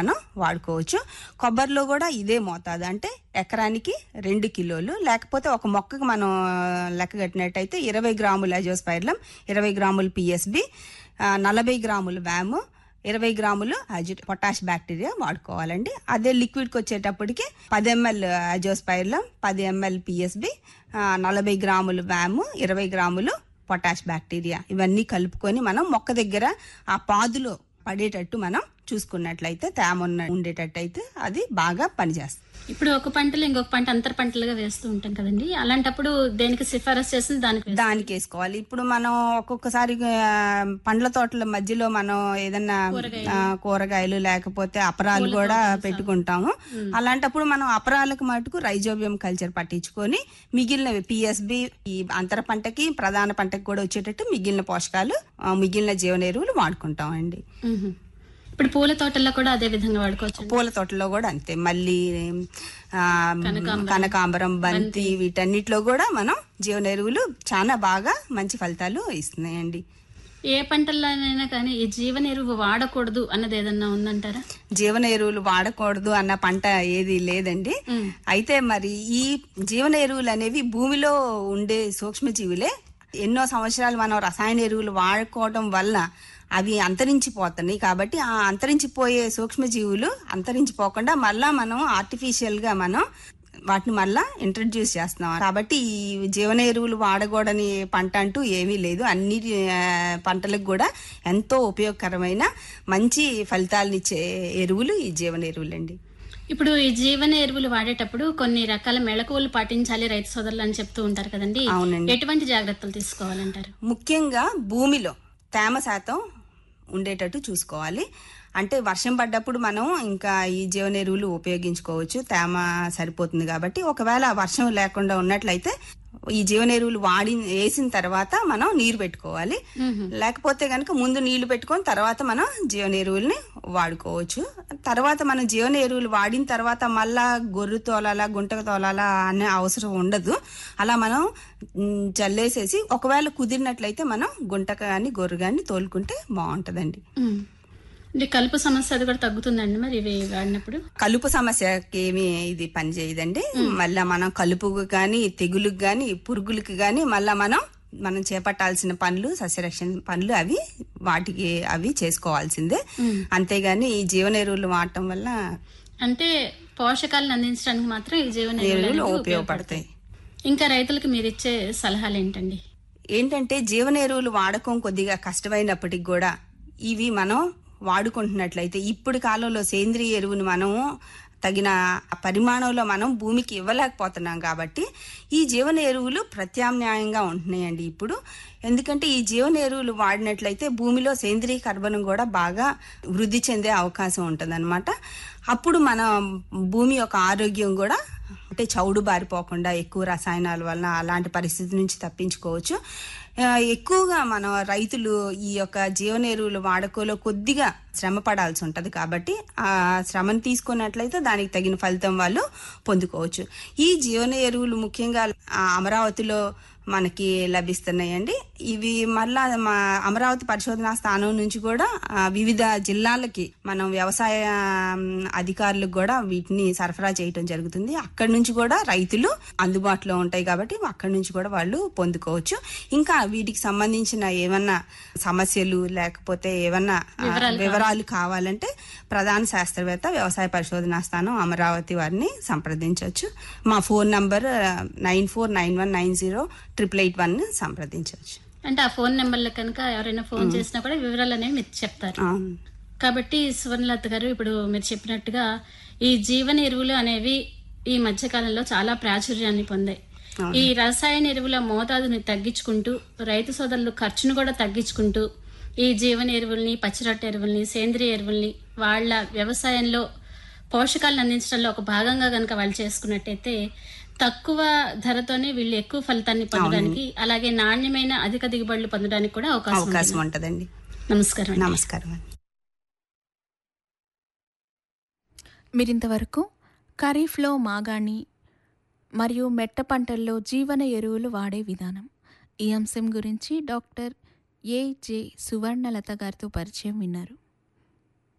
మనం వాడుకోవచ్చు కొబ్బరిలో కూడా ఇదే మోతాదు అంటే ఎకరానికి రెండు కిలోలు లేకపోతే ఒక మొక్కకు మనం లెక్క కట్టినట్టయితే ఇరవై గ్రాములు అజోస్పైర్లం ఇరవై గ్రాములు పిఎస్బి నలభై గ్రాములు వ్యాము ఇరవై గ్రాములు అజి పొటాష్ బ్యాక్టీరియా వాడుకోవాలండి అదే లిక్విడ్కి వచ్చేటప్పటికి పది ఎంఎల్ అజోస్పైర్లం పది ఎంఎల్ పిఎస్బి నలభై గ్రాములు వ్యాము ఇరవై గ్రాములు పొటాష్ బ్యాక్టీరియా ఇవన్నీ కలుపుకొని మనం మొక్క దగ్గర ఆ పాదులో పడేటట్టు మనం చూసుకున్నట్లయితే తేమ ఉన్న ఉండేటట్టయితే అది బాగా పనిచేస్తుంది ఇప్పుడు ఒక పంటలు ఇంకొక పంట అంతర పంటలుగా వేస్తూ ఉంటాం కదండి అలాంటప్పుడు దేనికి సిఫారసు చేసింది దానికి వేస్తాం. దానికి వేసుకోవాలి ఇప్పుడు మనం ఒక్కొక్కసారి ఆ, పండ్ల తోటల మధ్యలో మనం ఏదన్నా ఆ, కూరగాయలు లేకపోతే అపరాలు కూడా పెట్టుకుంటాము అలాంటప్పుడు మనం అపరాలకు మటుకు రైజోబియం కల్చర్ పట్టించుకొని మిగిలినవి పిఎస్బి ఈ అంతర పంటకి ప్రధాన పంటకి కూడా వచ్చేటట్టు మిగిలిన పోషకాలు ఆ, మిగిలిన జీవన ఎరువులు వాడుకుంటాం అండి మ్మ్. ఇప్పుడు పూల తోటల్లో కూడా అదే విధంగా వాడుకోవచ్చు పూల తోటలో కూడా అంతే మళ్ళీ ఆ, కనకాంబరం బంతి వీటన్నిటిలో కూడా మనం జీవన ఎరువులు చాలా బాగా మంచి ఫలితాలు ఇస్తున్నాయండి ఏ పంటల్లోనైనా కానీ ఈ జీవన ఎరువు వాడకూడదు అన్నది ఏదన్నా ఉందంటారా జీవన ఎరువులు వాడకూడదు అన్న పంట ఏది లేదండి అయితే మరి ఈ జీవన ఎరువులు అనేవి భూమిలో ఉండే సూక్ష్మజీవులే ఎన్నో సంవత్సరాలు మనం రసాయన ఎరువులు వాడుకోవడం వల్ల అవి అంతరించిపోతున్నాయి కాబట్టి ఆ అంతరించిపోయే సూక్ష్మజీవులు అంతరించిపోకుండా మళ్ళా మనం ఆర్టిఫిషియల్ గా మనం వాటిని మళ్ళా ఇంట్రడ్యూస్ చేస్తున్నాం కాబట్టి ఈ జీవన ఎరువులు వాడకూడని పంట అంటూ ఏమీ లేదు అన్ని ఆ, పంటలకు కూడా ఎంతో ఉపయోగకరమైన మంచి ఫలితాలనిచ్చే ఎరువులు ఈ జీవన ఎరువులండి ఇప్పుడు ఈ జీవన ఎరువులు వాడేటప్పుడు కొన్ని రకాల మెళకువలు పాటించాలి రైతు సోదరులు అని చెప్తూ ఉంటారు కదండి అవునండి. ఎటువంటి జాగ్రత్తలు తీసుకోవాలంటారు ముఖ్యంగా భూమిలో తేమ శాతం ఉండేటట్టు చూసుకోవాలి అంటే వర్షం పడ్డప్పుడు మనం ఇంకా ఈ జీవన ఎరువులు ఉపయోగించుకోవచ్చు తేమ సరిపోతుంది కాబట్టి ఒకవేళ వర్షం లేకుండా ఉన్నట్లయితే ఈ జీవన ఎరువులు వాడి వేసిన తర్వాత మనం నీరు పెట్టుకోవాలి లేకపోతే కనుక ముందు నీళ్లు పెట్టుకొని తర్వాత మనం జీవన ఎరువుల్ని వాడుకోవచ్చు తర్వాత మనం జీవన ఎరువులు వాడిన తర్వాత మళ్ళా గొర్రె తోలాలా గుంటకు తోలాలా అనే అవసరం ఉండదు అలా మనం మ్, చల్లేసేసి ఒకవేళ కుదిరినట్లయితే మనం గుంటక కానీ గొర్రె కానీ తోలుకుంటే బాగుంటదండి మ్మ్. అంటే కలుపు సమస్య అది కూడా తగ్గుతుందండి మరి ఇవి వాడినప్పుడు కలుపు సమస్యకి ఏమి ఇది పని చేయదండి మళ్ళా మనం కలుపుకు కానీ తెగులుకు కానీ పురుగులకు కానీ మళ్ళా మనం మనం చేపట్టాల్సిన పనులు సస్యరక్షణ పనులు అవి వాటికి అవి చేసుకోవాల్సిందే అంతేగాని ఈ జీవన ఎరువులు వాడటం వల్ల అంటే పోషకాలను అందించడానికి మాత్రం ఈ జీవన ఎరువులు ఎరువులు అనేవి ఉపయోగపడతాయి ఇంకా రైతులకు మీరు ఇచ్చే సలహాలు ఏంటండి ఏంటంటే జీవన ఎరువులు వాడకం కొద్దిగా కష్టమైనప్పటికి కూడా ఇవి మనం వాడుకుంటున్నట్లయితే ఇప్పుడు కాలంలో సేంద్రియ ఎరువుని మనము తగిన పరిమాణంలో మనం భూమికి ఇవ్వలేకపోతున్నాం కాబట్టి ఈ జీవన ఎరువులు ప్రత్యామ్నాయంగా ఉంటున్నాయండి ఇప్పుడు ఎందుకంటే ఈ జీవన ఎరువులు వాడినట్లయితే భూమిలో సేంద్రియ కర్బనం కూడా బాగా వృద్ధి చెందే అవకాశం ఉంటుందన్నమాట అప్పుడు మన భూమి యొక్క ఆరోగ్యం కూడా అంటే చౌడు బారిపోకుండా ఎక్కువ రసాయనాల వలన అలాంటి పరిస్థితి నుంచి తప్పించుకోవచ్చు ఆ, ఎక్కువగా మన రైతులు ఈ యొక్క జీవన ఎరువులు వాడకంలో కొద్దిగా శ్రమ పడాల్సి ఉంటది కాబట్టి ఆ శ్రమను తీసుకున్నట్లయితే దానికి తగిన ఫలితం వాళ్ళు పొందుకోవచ్చు ఈ జీవన ఎరువులు ముఖ్యంగా ఆ, అమరావతిలో మనకి లభిస్తున్నాయండి ఇవి మళ్ళా మా అమరావతి పరిశోధనా స్థానం నుంచి కూడా ఆ, వివిధ జిల్లాలకి మనం వ్యవసాయ ఉమ్, అధికారులకు కూడా వీటిని సరఫరా చేయటం జరుగుతుంది అక్కడి నుంచి కూడా రైతులు అందుబాటులో ఉంటాయి కాబట్టి అక్కడి నుంచి కూడా వాళ్ళు పొందుకోవచ్చు ఇంకా వీటికి సంబంధించిన ఏమన్నా సమస్యలు లేకపోతే ఏమన్నా ఆ, వివరాలు కావాలంటే ప్రధాన శాస్త్రవేత్త వ్యవసాయ పరిశోధనా స్థానం అమరావతి వారిని సంప్రదించవచ్చు మా phone number nine four nine one nine zero triple eight one సంప్రదించవచ్చు అంటే ఆ ఫోన్ నెంబర్లో కనుక ఎవరైనా ఫోన్ చేసినా కూడా వివరాలు అనేవి మీరు చెప్తారు అవును. కాబట్టి సువర్ణలత గారు ఇప్పుడు మీరు చెప్పినట్టుగా ఈ జీవన ఎరువులు అనేవి ఈ మధ్య కాలంలో చాలా ప్రాచుర్యాన్ని పొందాయి ఈ రసాయన ఎరువుల మోతాదుని తగ్గించుకుంటూ రైతు సోదరులు ఖర్చును కూడా తగ్గించుకుంటూ ఈ జీవన ఎరువుల్ని పచ్చిరొట్ట ఎరువుల్ని సేంద్రియ ఎరువుల్ని వాళ్ళ వ్యవసాయంలో పోషకాలను అందించడంలో ఒక భాగంగా కనుక వాళ్ళు చేసుకున్నట్టయితే తక్కువ ధరతోనే వీళ్ళు ఎక్కువ ఫలితాన్ని పొందడానికి అలాగే నాణ్యమైన అధిక దిగుబడులు పొందడానికి కూడా అవకాశం ఉంది. అవకాశం ఉంటదండి నమస్కారం అండి. నమస్కారం అండి మీరింతవరకు ఖరీఫ్లో మాగాణి మరియు మెట్ట పంటల్లో జీవన ఎరువులు వాడే విధానం ఈ అంశం గురించి డాక్టర్ ఏ జె సువర్ణలత గారితో పరిచయం విన్నారు